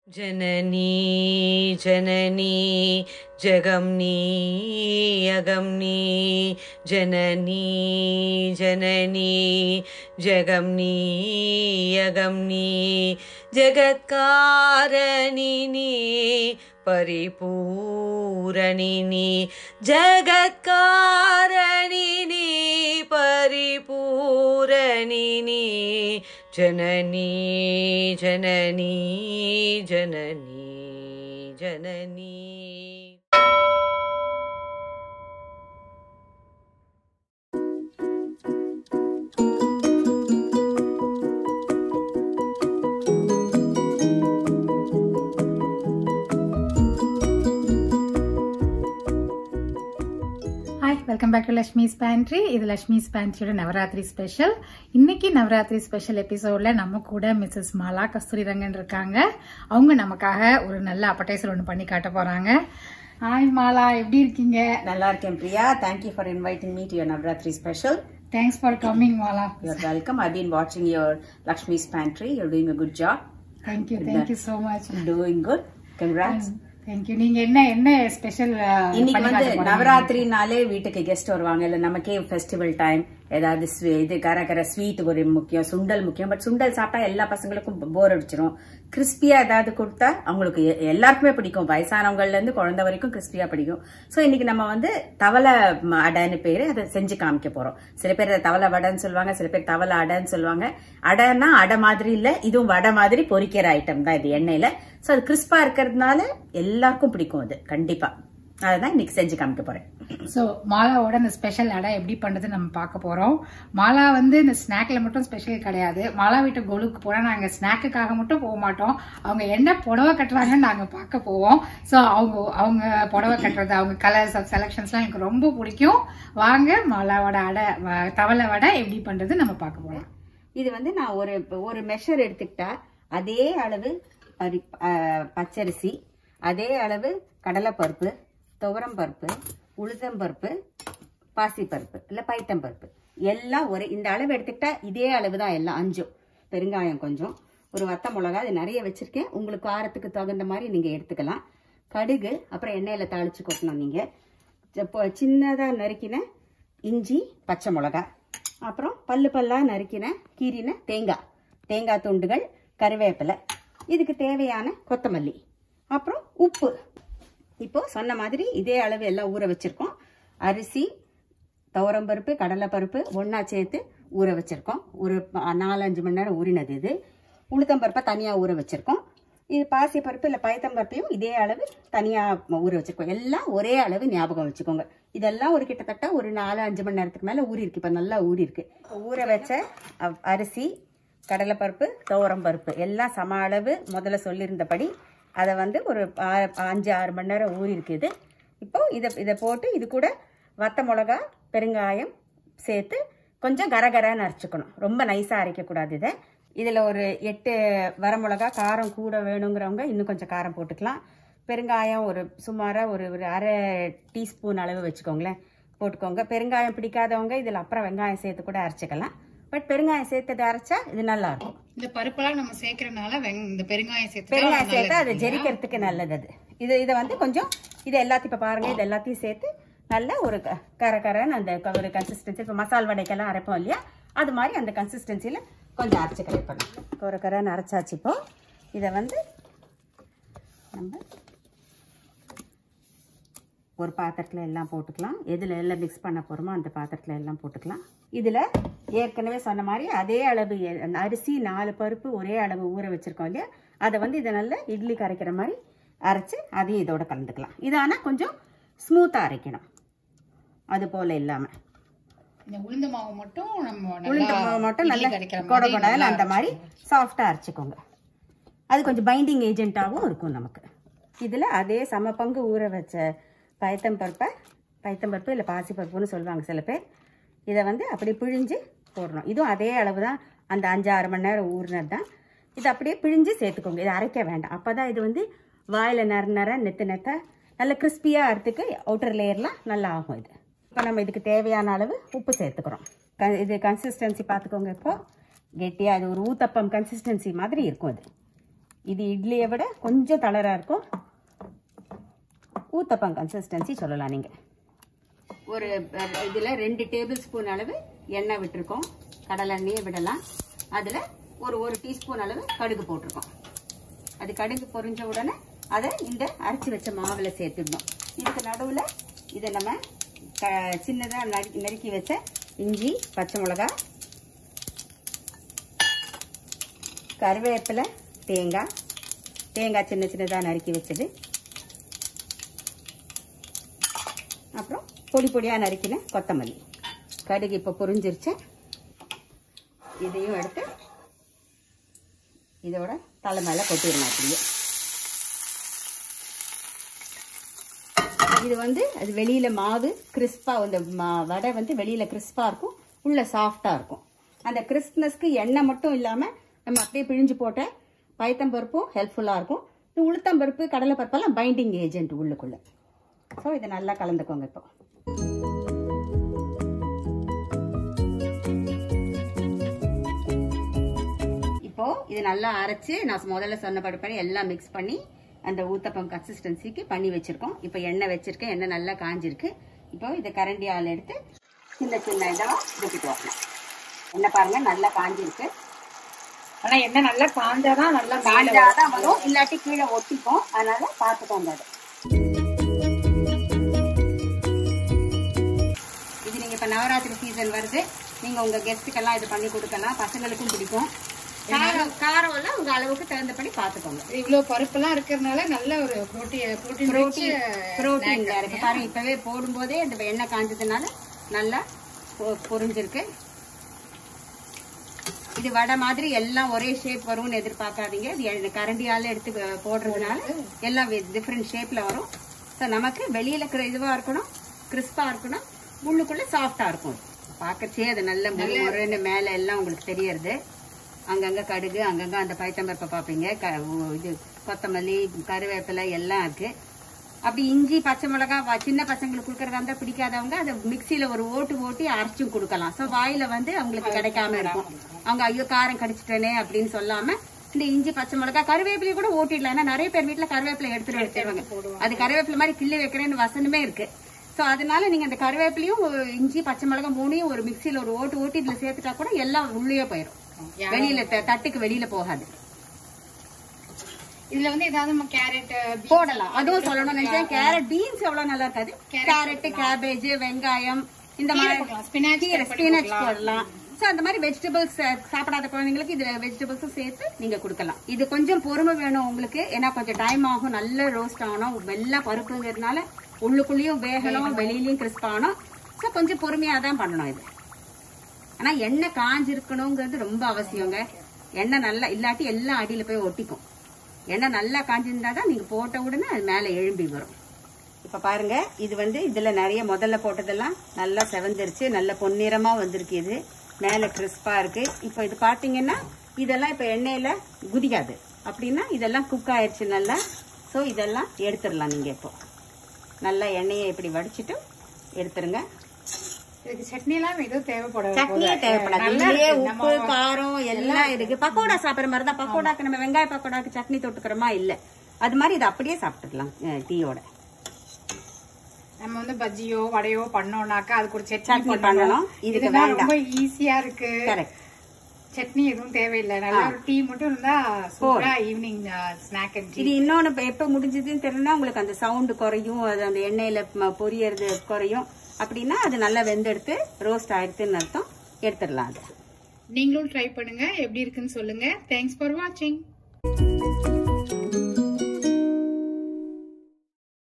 जननी जननी जगम्नी अगम्नी जननी जननी जगम्नी अगम्नी जगत्कारणिनी परिपूरणिनी जगत्कारणिनी परिपूरणिनी जननी जननी जननी जननी hi welcome back to Lakshmi's pantry இது லக்ஷ்மிஸ் பேண்ட்ரியோட நவராத்திரி ஸ்பெஷல் இன்னைக்கு நவராத்திரி ஸ்பெஷல் எபிசோட்ல நம்ம கூட மிஸ்ஸஸ் மாலா கஸ்தூரி ரங்கன் இருக்காங்க அவங்க நமக்காக ஒரு நல்ல அப்படைசர் ஒன்று பண்ணி காட்ட போறாங்க ஹாய் மாலா எப்படி இருக்கீங்க நல்லா இருக்கேன் Priya thank you for inviting me to your Navaratri special thanks for coming Mala you're welcome I been வாட்சிங் your Lakshmi's pantry you're doing a good job thank you thank you so much doing good congrats thank you நீங்க என்ன என்ன ஸ்பெஷல் இன்னைக்கு வந்து நவராத்திரினாலே வீட்டுக்கு கெஸ்ட் வருவாங்க இல்ல நமக்கே ஃபெஸ்டிவல் டைம் ஏதாவது swe- இது கர கர ஸ்வீட் ஒரு முக்கியம் சுண்டல் முக்கியம் பட் சுண்டல் சாப்பிட்டா எல்லா பசங்களுக்கும் போர் அடிச்சிரும் கிறிஸ்பியா ஏதாவது கொடுத்தா அவங்களுக்கு எ- எல்லாருக்குமே பிடிக்கும் வயசானவங்கள்ல இருந்து குழந்தை வரைக்கும் கிறிஸ்பியா பிடிக்கும் சோ இன்னைக்கு நம்ம வந்து தவளை ம, அடைன்னு பேரு அதை செஞ்சு காமிக்க போறோம் சில பேர் அதை தவளை வடைன்னு சொல்லுவாங்க சில பேர் தவளை அடைன்னு சொல்லுவாங்க அடைன்னா அடை மாதிரி இல்ல இதுவும் வடை மாதிரி பொரிக்கிற ஐட்டம் தான் இது எண்ணெயில சோ அது கிறிஸ்பா இருக்கிறதுனால எல்லாருக்கும் பிடிக்கும் அது கண்டிப்பா அதுதான் இன்னைக்கு செஞ்சு காமிக்க போறேன் ஸோ மாலாவோட இந்த ஸ்பெஷல் அடை எப்படி பண்ணுறது நம்ம பார்க்க போகிறோம் மாலா வந்து இந்த ஸ்நாக்ல மட்டும் ஸ்பெஷல் கிடையாது மாலா வீட்டு கொலுக்கு போனால் நாங்கள் ஸ்நாக்குக்காக மட்டும் போக மாட்டோம் அவங்க என்ன புடவை கட்டுறாங்கன்னு நாங்கள் பார்க்க போவோம் ஸோ அவங்க அவங்க புடவை கட்டுறது அவங்க கலர்ஸ் செலெக்ஷன்ஸ்லாம் எனக்கு ரொம்ப பிடிக்கும் வாங்க மாலாவோட அடை வ- தவளை வடை எப்படி பண்ணுறது நம்ம பார்க்க போகலாம் இது வந்து நான் ஒரு ஒரு மெஷர் எடுத்துக்கிட்டா அதே அளவு பரி அஹ், பச்சரிசி அதே அளவு கடலைப்பருப்பு துவரம் பருப்பு உளுத்தம் பருப்பு பாசிப்பருப்பு இல்லை பைத்தம் பருப்பு எல்லாம் ஒரே இந்த அளவு எடுத்துக்கிட்டா இதே அளவு தான் எல்லாம் அஞ்சும் பெருங்காயம் கொஞ்சம் ஒரு வத்த மிளகா இது நிறைய வச்சிருக்கேன் உங்களுக்கு காரத்துக்கு தகுந்த மாதிரி நீங்க எடுத்துக்கலாம் கடுகு அப்புறம் எண்ணெயில தாளிச்சு கொட்டணும் நீங்க இப்போ சின்னதா நறுக்கின இஞ்சி பச்சை மிளகா அப்புறம் பல்லு பல்லா நறுக்கின கீரின தேங்காய் தேங்காய் துண்டுகள் கருவேப்பிலை இதுக்கு தேவையான கொத்தமல்லி அப்புறம் உப்பு இப்போ சொன்ன மாதிரி இதே அளவு எல்லாம் ஊற வச்சிருக்கோம் அரிசி துவரம்பருப்பு கடலைப்பருப்பு ஒன்றா சேர்த்து ஊற வச்சிருக்கோம் ஒரு ப- நாலஞ்சு மணி நேரம் ஊறினது இது உளுத்தம்பருப்பை தனியாக ஊற வச்சிருக்கோம் இது பாசி பருப்பு இல்லை பயத்தம்பருப்பையும் இதே அளவு தனியாக ஊற வச்சிருக்கோம் எல்லாம் ஒரே அளவு ஞாபகம் வச்சுக்கோங்க இதெல்லாம் ஒரு கிட்டத்தட்ட ஒரு நாலு அஞ்சு மணி நேரத்துக்கு மேலே ஊறி இருக்கு இப்போ நல்லா ஊறி இருக்கு ஊற வச்ச அ- அரிசி கடலைப்பருப்பு துவரம்பருப்பு எல்லாம் சம அளவு முதல்ல சொல்லியிருந்தபடி அதை வந்து ஒரு ஆ- அஞ்சு ஆறு மணி நேரம் ஊறி இருக்குது இப்போ இதை இதை போட்டு இது கூட வத்த மிளகா பெருங்காயம் சேர்த்து கொஞ்சம் கரகரன்னு அரைச்சிக்கணும் ரொம்ப நைஸாக அரைக்கக்கூடாது இதை இதில் ஒரு எட்டு வரமிளகா காரம் கூட வேணுங்கிறவங்க இன்னும் கொஞ்சம் காரம் போட்டுக்கலாம் பெருங்காயம் ஒரு சுமாராக ஒரு ஒரு அரை டீஸ்பூன் அளவு வச்சுக்கோங்களேன் போட்டுக்கோங்க பெருங்காயம் பிடிக்காதவங்க இதில் அப்புறம் வெங்காயம் சேர்த்து கூட அரைச்சிக்கலாம் பட் பெருங்காயம் சேர்த்தது அரைச்சா இது நல்லா இருக்கும் இந்த பருப்பெல்லாம் நம்ம சேர்க்கறதுனால இந்த பெருங்காயம் சேர்த்து பெருங்காயம் சேர்த்தா அது ஜெரிக்கிறதுக்கு நல்லது அது இது இதை வந்து கொஞ்சம் இது எல்லாத்தையும் இப்போ பாருங்க இது எல்லாத்தையும் சேர்த்து நல்ல ஒரு க- கர கரன்னு அந்த க- ஒரு கன்சிஸ்டன்சி இப்போ மசால் வடைக்கெல்லாம் அரைப்போம் இல்லையா அது மாதிரி அந்த கன்சிஸ்டன்சியில் கொஞ்சம் அரைச்சி கரெக்ட் பண்ணலாம் ஒரு கரன்னு அரைச்சாச்சு இப்போ இதை வந்து நம்ம ஒரு பாத்திரத்தில் எல்லாம் போட்டுக்கலாம் எதில் எல்லாம் மிக்ஸ் பண்ண போகிறோமோ அந்த பாத்திரத்தில் எல்லாம் போட்டுக்கலாம் இதில் ஏற்கனவே சொன்ன மாதிரி அதே அளவு எ- அந்த அரிசி நாலு பருப்பு ஒரே அளவு ஊற வச்சுருக்கோம் இல்லையா அதை வந்து இதை நல்லா இட்லி கரைக்கிற மாதிரி அரைச்சி அதையும் இதோட கலந்துக்கலாம் இது ஆனால் கொஞ்சம் ஸ்மூத்தாக அரைக்கணும் அது போல் இல்லாமல் இந்த உளுந்த மாவு மட்டும் நம்ம உளுந்த மாவு மட்டும் நல்லா கிடைக்கிற கொட கொடன்னு அந்த மாதிரி சாஃப்டாக அரைச்சிக்கோங்க அது கொஞ்சம் பைண்டிங் ஏஜென்ட்டாகவும் இருக்கும் நமக்கு இதில் அதே சம பங்கு ஊற வச்ச பயத்தம் பருப்பை பயத்தம் பருப்பு இல்லை பாசி பருப்புன்னு சொல்லுவாங்க சில பேர் இதை வந்து அப்படி பிழிஞ்சு போடணும் இதுவும் அதே அளவு தான் அந்த அஞ்சு ஆறு மணி நேரம் ஊறினது தான் இது அப்படியே பிழிஞ்சு சேர்த்துக்கோங்க இதை அரைக்க வேண்டாம் அப்போ தான் இது வந்து வாயில் நர நர நெத்து நெத்த நல்ல கிறிஸ்பியாக அறுத்துக்கு அவுட்டர் லேயர்லாம் நல்லா ஆகும் இது இப்போ நம்ம இதுக்கு தேவையான அளவு உப்பு சேர்த்துக்கிறோம் க இது கன்சிஸ்டன்சி பார்த்துக்கோங்க இப்போ கெட்டியாக இது ஒரு ஊத்தப்பம் கன்சிஸ்டன்சி மாதிரி இருக்கும் இது இது இட்லியை விட கொஞ்சம் தளரா இருக்கும் ஊத்தப்பம் கன்சிஸ்டன்சி சொல்லலாம் நீங்க ஒரு அஹ், இதுல ரெண்டு டேபிள் ஸ்பூன் அளவு எண்ணெய் விட்டுருக்கோம் கடலை எண்ணெயை விடலாம் அதுல ஒரு ஒரு டீஸ்பூன் அளவு கடுகு போட்டிருக்கோம் அது கடுகு பொரிஞ்ச உடனே அதை இந்த அரைச்சி வச்ச மாவுல சேர்த்துடணும் இதுக்கு நடுவுல இதை நம்ம க சின்னதா நறு- நறுக்கி வச்ச இஞ்சி பச்சை மிளகாய் கருவேப்பிலை தேங்காய் தேங்காய் சின்ன சின்னதாக நறுக்கி வச்சது அப்புறம் பொடி பொடியாக நறுக்கின கொத்தமல்லி கடுகு இப்போ பொரிஞ்சிருச்சு இதையும் எடுத்து இதோட தலை மேலே கொட்டிடணும் அப்படியே இது வந்து அது வெளியில மாவு கிறிஸ்பா இந்த மா- வடை வந்து வெளியில கிறிஸ்பா இருக்கும் உள்ள சாஃப்டா இருக்கும் அந்த கிறிஸ்ப்னஸ்க்கு எண்ணெய் மட்டும் இல்லாம நம்ம அப்படியே பிழிஞ்சு போட்ட பயத்தம்பருப்பும் ஹெல்ப்ஃபுல்லா இருக்கும் இந்த உளுத்தம்பருப்பு கடலை பருப்பெல்லாம் பைண்டிங் ஏஜென்ட் உள்ளுக்குள்ள ஸோ இதை நல்லா கலந்துக்கோங்க இப்போ இப்போ இது நல்லா அரைச்சு நான் முதல்ல சொன்ன படி எல்லாம் மிக்ஸ் பண்ணி அந்த ஊத்தப்பம் கன்சிஸ்டன்சிக்கு பண்ணி வச்சிருக்கோம் இப்போ எண்ணெய் வச்சிருக்கேன் எண்ணெய் நல்லா காஞ்சிருக்கு இப்போ இதை கரண்டியால் எடுத்து சின்ன சின்ன இதெல்லாம் விட்டுட்டு வரணும் எண்ணெய் பாருங்க நல்லா காஞ்சிருக்கு ஆனா என்ன நல்லா காஞ்சாதான் நல்லா மேல காஞ்சாதான் வரும் இல்லாட்டி கீழே ஒட்டிக்கும் அதனால பார்த்துக்கோங்க அது இது நீங்க இப்ப நவராத்திரி சீசன் வருது நீங்க உங்க கெஸ்ட்டுக்கெல்லாம் இது பண்ணி கொடுக்கலாம் பசங்களுக்கும் பிடிக்கும் காரம் காரம் எல்லாம் உங்க அளவுக்கு தகுந்தபடி பார்த்துக்கோங்க இவ்வளவு பருப்பெல்லாம் இருக்கிறதுனால நல்ல ஒரு புரோட்டீன் புரோட்டீன் புரோட்டீன் புரோட்டீன் இருக்கு பாருங்க இப்பவே போடும்போதே இந்த எண்ணெய் காஞ்சதுனால நல்லா பொ- பொரிஞ்சிருக்கு இது வடை மாதிரி எல்லாம் ஒரே ஷேப் வரும்னு எதிர்பார்க்காதீங்க இது எண்ணெய் கரண்டியால எடுத்து அஹ், போடுறதுனால எல்லாம் டிஃப்ரெண்ட் ஷேப்ல வரும் ஸோ நமக்கு வெளியில இருக்கிற இதுவா இருக்கணும் கிறிஸ்பா இருக்கணும் உள்ளுக்குள்ள சாஃப்டா இருக்கும் பார்க்கச்சே அது நல்ல முருன்னு மேல எல்லாம் உங்களுக்கு தெரியறது அங்கங்க கடுகு அங்கங்க அந்த பைத்தம்பருப்பை பார்ப்பீங்க க- உ- இது கொத்தமல்லி கருவேப்பிலை எல்லாம் இருக்கு அப்படி இஞ்சி பச்சை மிளகா வ- சின்ன பசங்களுக்கு கொடுக்கறதா இருந்தா பிடிக்காதவங்க அதை மிக்சியில ஒரு ஓட்டு ஓட்டி அரைச்சும் கொடுக்கலாம் ஸோ வாயில வந்து அவங்களுக்கு கிடைக்காம இருக்கும் அவங்க ஐயோ காரம் கடிச்சிட்டேனே அப்படின்னு சொல்லாம இந்த இஞ்சி பச்சை மிளகா கருவேப்பிலையை கூட ஓட்டிடலாம் ஏன்னா நிறைய பேர் வீட்டுல கருவேப்பிலை எடுத்துட்டு வச்சிருவாங்க அது கருவேப்பிலை மாதிரி கிள்ளி வைக்கிறேன்னு வசனமே இருக்கு ஸோ அதனால நீங்க அந்த கருவேப்பிலையும் ஒரு இஞ்சி பச்சை மிளகா மூணையும் ஒரு மிக்சியில ஒரு ஓட்டு ஓட்டி இதுல சேர்த்துட்டா கூட எல்லாம் உள்ளே போயிடும் வெளியில த- தட்டுக்கு வெளியில போகாது இதுல வந்து ஏதாவது நம்ம கேரட் போடலாம் அதுவும் சொல்லணும்னு நினைச்சேன் கேரட் பீன்ஸ் எவ்வளவு நல்லா இருக்காது கேரட் கேபேஜ் வெங்காயம் இந்த மாதிரி ஸ்பினாச் கீரை ஸ்பினச் போடலாம் சோ அந்த மாதிரி வெஜிடபிள்ஸ் சாப்பிடாத குழந்தைங்களுக்கு இது வெஜிடபிள்ஸும் சேர்த்து நீங்க கொடுக்கலாம் இது கொஞ்சம் பொறுமை வேணும் உங்களுக்கு ஏன்னா கொஞ்சம் டைம் ஆகும் நல்ல ரோஸ்ட் ஆகணும் வெள்ளை பருப்புங்கிறதுனால உள்ளுக்குள்ளேயும் வேகணும் வெளியிலயும் கிறிஸ்ப் ஆகணும் ஸோ கொஞ்சம் பொறுமையா தான் பண்ணணும் இது ஆனா எண்ணெய் காஞ்சிருக்கணுங்கிறது ரொம்ப அவசியங்க எண்ணெய் நல்லா இல்லாட்டி எல்லாம் அடியில போய் ஒட்டிக்கும் எண்ணெய் நல்லா காஞ்சிருந்தா தான் நீங்க போட்ட உடனே அது மேல எழும்பி வரும் இப்ப பாருங்க இது வந்து இதுல நிறைய முதல்ல போட்டதெல்லாம் நல்லா செவந்துருச்சு நல்ல பொன்னிறமா வந்திருக்கு இது மேல கிறிஸ்பா இருக்கு இப்ப இது பாத்தீங்கன்னா இதெல்லாம் இப்ப எண்ணெயில குதிக்காது அப்படின்னா இதெல்லாம் குக் ஆயிடுச்சு நல்லா சோ இதெல்லாம் எடுத்துடலாம் நீங்க இப்போ நல்லா எண்ணெயை இப்படி வடிச்சிட்டு எடுத்துருங்க இதுக்கு சட்னி எல்லாம் எதுவும் தேவைப்படாது சட்னியே தேவைப்படாது இதுலயே உப்பு காரம் எல்லாம் இருக்கு பக்கோடா சாப்பிடுற மாதிரி தான் பக்கோடாக்கு நம்ம வெங்காய பக்கோடாக்கு சட்னி தொட்டுக்கிறோமா இல்ல அது மாதிரி இது அப்படியே சாப்பிட்டுக்கலாம் அஹ், டீயோட நம்ம வந்து பஜ்ஜியோ வடையோ பண்ணோம்னாக்கா அதுக்கு ஒரு சட்னி சட்னி பண்ணணும் பண்ணணும் இதுக்கு இதுதான் வேண்டாம் ரொம்ப ஈஸியா இருக்கு கரெக்ட் சட்னி எதுவும் தேவையில்லை நல்ல ஒரு டீ மட்டும் இருந்தா சூப்பரா ஈவினிங் ஸ்நாக் அண்ட் இது இன்னொன்னு இப்ப எப்ப முடிஞ்சதுன்னு தெரியலனா உங்களுக்கு அந்த சவுண்ட் குறையும் அது அந்த எண்ணெயில ம- பொரியறது குறையும் அப்படின்னா அது நல்லா வெந்தெடுத்து ரோஸ்ட் ஆயிடுதுன்னு அர்த்தம் எடுத்துடலாம் அது நீங்களும் ட்ரை பண்ணுங்க எப்படி இருக்குன்னு சொல்லுங்க தேங்க்ஸ் ஃபார் வாட்சிங்